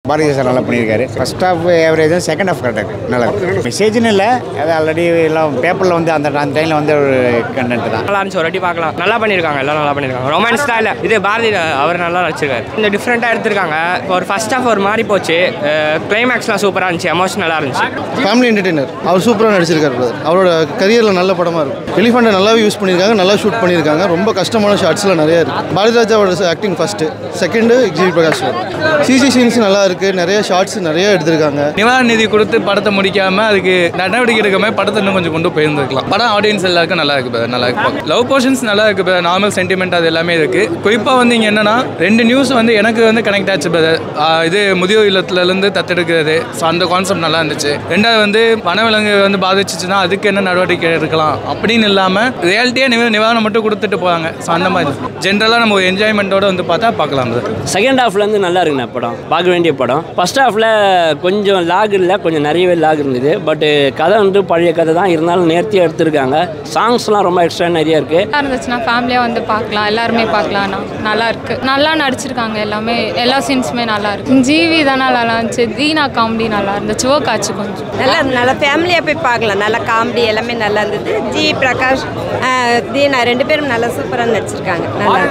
Bharatiya sir நல்லா பண்ணியிருக்காரு first half ஏவரேஜும் செகண்ட் ஹாஃப் கரெக்டாக நல்லா இருக்கு மெசேஜ்னு இல்லை அது ஆல்ரெடி எல்லாம் பேப்பரில் வந்து அந்த அந்த டைமில் வந்து ஒரு கண்டென்ட் தான் நல்லா இருந்துச்சு ஒரு வாட்டி பார்க்கலாம் நல்லா பண்ணியிருக்காங்க எல்லாம் நல்லா பண்ணியிருக்காங்க ரொமான்ஸ் தான் இல்லை இது பாரதி அவர் நல்லா நடிச்சிருக்காரு இந்த டிஃப்ரெண்ட்டாக எடுத்திருக்காங்க இப்போ ஒரு ஃபர்ஸ்ட் ஹாஃப் ஒரு மாதிரி போச்சு கிளைமேக்ஸ்லாம் சூப்பராக இருந்துச்சு எமோஷனலாக இருந்துச்சு ஃபேமிலி என்டர்டெய்னர் அவர் சூப்பராக நடிச்சிருக்காரு brother. அவரோட கரியரில் நல்ல படமாக இருக்கும் எலிஃபண்ட்டை நல்லாவே யூஸ் பண்ணியிருக்காங்க நல்லா ஷூட் பண்ணியிருக்காங்க ரொம்ப கஷ்டமான ஷார்ட்ஸ்லாம் நிறைய இருக்குது பாரதிராஜாவோட acting first second G V Prakash சிசி சீன்ஸ் நல்லா இருக்குது நிறைய ஷார்ட்ஸ் நிறைய எடுத்திருக்காங்க நிவாரண நிதி கொடுத்து படத்தை முடிக்காம அதுக்கு நடவடிக்கை எடுக்காம படத்தை இன்னும் கொஞ்சம் கொண்டு போயிருந்துருக்கலாம் படம் ஆடியன்ஸ் எல்லாருக்கும் நல்லா இருக்கு brother. நல்லா இருக்கு லவ் போர்ஷன்ஸ் நல்லா இருக்கு நார்மல் சென்டிமெண்ட் அது எல்லாமே இருக்கு குறிப்பா வந்து இங்க என்னன்னா ரெண்டு நியூஸ் வந்து எனக்கு வந்து கனெக்ட் ஆச்சு brother. ஆஹ் இது முதியோர் இல்லத்துல இருந்து தத்தெடுக்கிறது ஸோ அந்த கான்செப்ட் நல்லா இருந்துச்சு ரெண்டாவது வந்து வனவிலங்கு வந்து பாதிச்சுச்சுன்னா அதுக்கு என்ன நடவடிக்கை எடுக்கலாம் அப்படின்னு இல்லாம ரியாலிட்டியா நிவாரணம் மட்டும் கொடுத்துட்டு போவாங்க ஸோ அந்த மாதிரி ஜென்ரலாக நம்ம ஒரு என்ஜாய்மெண்ட்டோட வந்து பார்த்தா பார்க்கலாம் brother. செகண்ட் ஹாஃப்லேருந்து நல்லா இருக்குண்ணா படம் பார்க்க வேண்டிய படம் ஃபர்ஸ்ட் ஹாஃபில் கொஞ்சம் லாக் இல்லை கொஞ்சம் நிறையவே லாக் இருந்தது பட்டு கதை வந்து பழைய கதை தான் இருந்தாலும் நேர்த்தியாக எடுத்திருக்காங்க சாங்ஸ்லாம் ரொம்ப எக்ஸ்ட்ரா நிறைய இருக்குது நல்லா இருந்துச்சுன்னா ஃபேமிலியாக வந்து பார்க்கலாம் எல்லாருமே பார்க்கலாம்ண்ணா நல்லா இருக்கு நல்லா நடிச்சிருக்காங்க எல்லாமே எல்லா சீன்ஸுமே நல்லா இருக்கு ஜிவி தான் நல்லா இருந்துச்சு தீனா காமெடி நல்லா இருந்துச்சு ஒர்க் ஆச்சு கொஞ்சம் நல்லா நல்லா ஃபேமிலியாக போய் பார்க்கலாம் நல்லா காமெடி எல்லாமே நல்லா இருந்தது ஜி பிரகாஷ் ஆஹ், தீனா ரெண்டு பேரும் நல்லா சூப்பராக நடிச்சிருக்காங்க நல்லா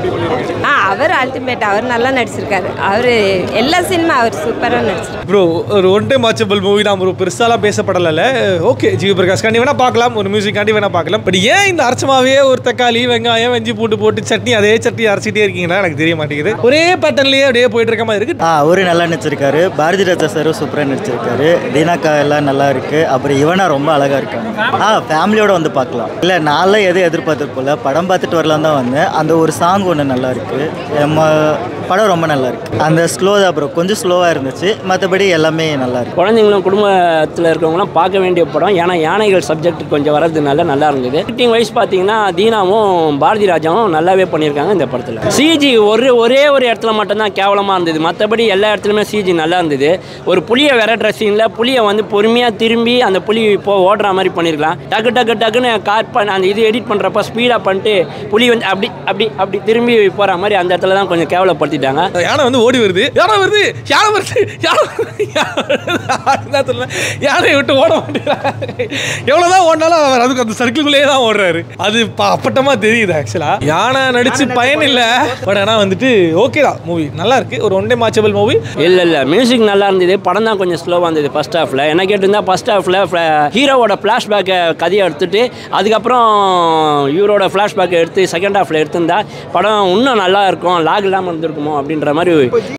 ஆ அவர் அல்டிமேட் அவர் நல்லா நடிச்சிருக்காரு அவர் எல்லா சினிமா அவர் சூப்பராக நடிச்சிருக்காரு ப்ரோ ஒரு ஒன் டைம் வாட்சபிள் மூவி தான் ப்ரோ பெருசாலாம் பேசப்படலை ஓகே ஜிவி பிரகாஷ் காண்டி வேணா பார்க்கலாம் ஒரு மியூசிக் காண்டி வேணா பார்க்கலாம் பட் ஏன் இந்த அரைச்சமாவே ஒரு தக்காளி வெங்காயம் வெஞ்சி பூண்டு போட்டு சட்னி அதே சட்னி அரைச்சிட்டே இருக்கீங்கன்னா எனக்கு தெரிய மாட்டேங்குது ஒரே பேட்டர்ன்லயே அப்படியே போயிட்டு இருக்க மாதிரி இருக்கு ஆ அவரு நல்லா நடிச்சிருக்காரு பாரதி ராஜா சாரும் சூப்பராக நடிச்சிருக்காரு தீனாக்கா எல்லாம் நல்லா இருக்கு அப்புறம் இவனா ரொம்ப அழகா இருக்காங்க ஆ ஃபேமிலியோட வந்து பார்க்கலாம் இல்லை நான்லாம் எதுவும் எதிர்பார்த்து போல படம் பார்த்துட்டு வரலாம் தான் வந்தேன் அந்த ஒரு சாங் ஒன்று நல்லா இருக்கு எம்ம படம் ரொம்ப நல்லா இருக்கு அந்த ஸ்லோ தான் அப்புறம் கொஞ்சம் ஸ்லோவாக இருந்துச்சு மற்றபடி எல்லாமே நல்லா இருக்கு குழந்தைங்களும் குடும்பத்தில் இருக்கிறவங்களாம் பார்க்க வேண்டிய படம் ஏன்னா யானைகள் சப்ஜெக்ட் கொஞ்சம் வர்றதுனால நல்லா இருந்தது ஆக்டிங் வைஸ் பார்த்தீங்கன்னா தீனாவும் பாரதி ராஜாவும் நல்லாவே பண்ணியிருக்காங்க இந்த படத்தில் சிஜி ஒரு ஒரே ஒரு இடத்துல மட்டும்தான் கேவலமாக இருந்தது மற்றபடி எல்லா இடத்துலையுமே சிஜி நல்லா இருந்தது ஒரு புளியை விரட்டுற சீனில் புளியை வந்து பொறுமையாக திரும்பி அந்த புலி இப்போ ஓடுற மாதிரி பண்ணியிருக்கலாம் டக்கு டக்கு டக்குன்னு கார் பண்ண அந்த இது எடிட் பண்ணுறப்ப ஸ்பீடாக பண்ணிட்டு புலி வந்து அப்படி அப்படி அப்படி திரும்பி போகிற மாதிரி அந்த இடத்துல தான் கொஞ்சம் கேவலப்படுத்திட்டாங்க யானை வந்து ஓடி வருது யானை வருது யானை வருது யானை வருது, யானை வருது. அதுதான் சொல்லுவேன் யானையை விட்டு ஓட மாட்டேங்கிறாங்க எவ்வளோதான் ஓடினாலும் அவர் அதுக்கு அந்த சர்க்கிள்குள்ளேயே தான் ஓடுறாரு அது ப- அப்பட்டமா தெரியுது ஆக்சுவலா யானை நடிச்சு பயன் இல்லை பட் ஆனால் வந்துட்டு ஓகே தான் மூவி நல்லா இருக்கு ஒரு ஒன் டே மாச்சபிள் மூவி இல்லை இல்லை மியூசிக் நல்லா இருந்தது படம் தான் கொஞ்சம் ஸ்லோவாக இருந்தது ஃபர்ஸ்ட் ஹாஃபில் என்ன கேட்டிருந்தா ஃபர்ஸ்ட் ஹாஃபில் ஹீரோவோட ஃப்ளாஷ்பேக்கை கதையை எடுத்துட்டு அதுக்கப்புறம் ஹீரோட ஃப்ளாஷ்பேக்கை எடுத்து செகண்ட் ஹாஃபில் எடுத்திருந்தா படம் இன்னும் நல்லா இருக்கும் லாக் இல்லாமல் இருந்திருக்குமோ அப்படின்ற மாதிரி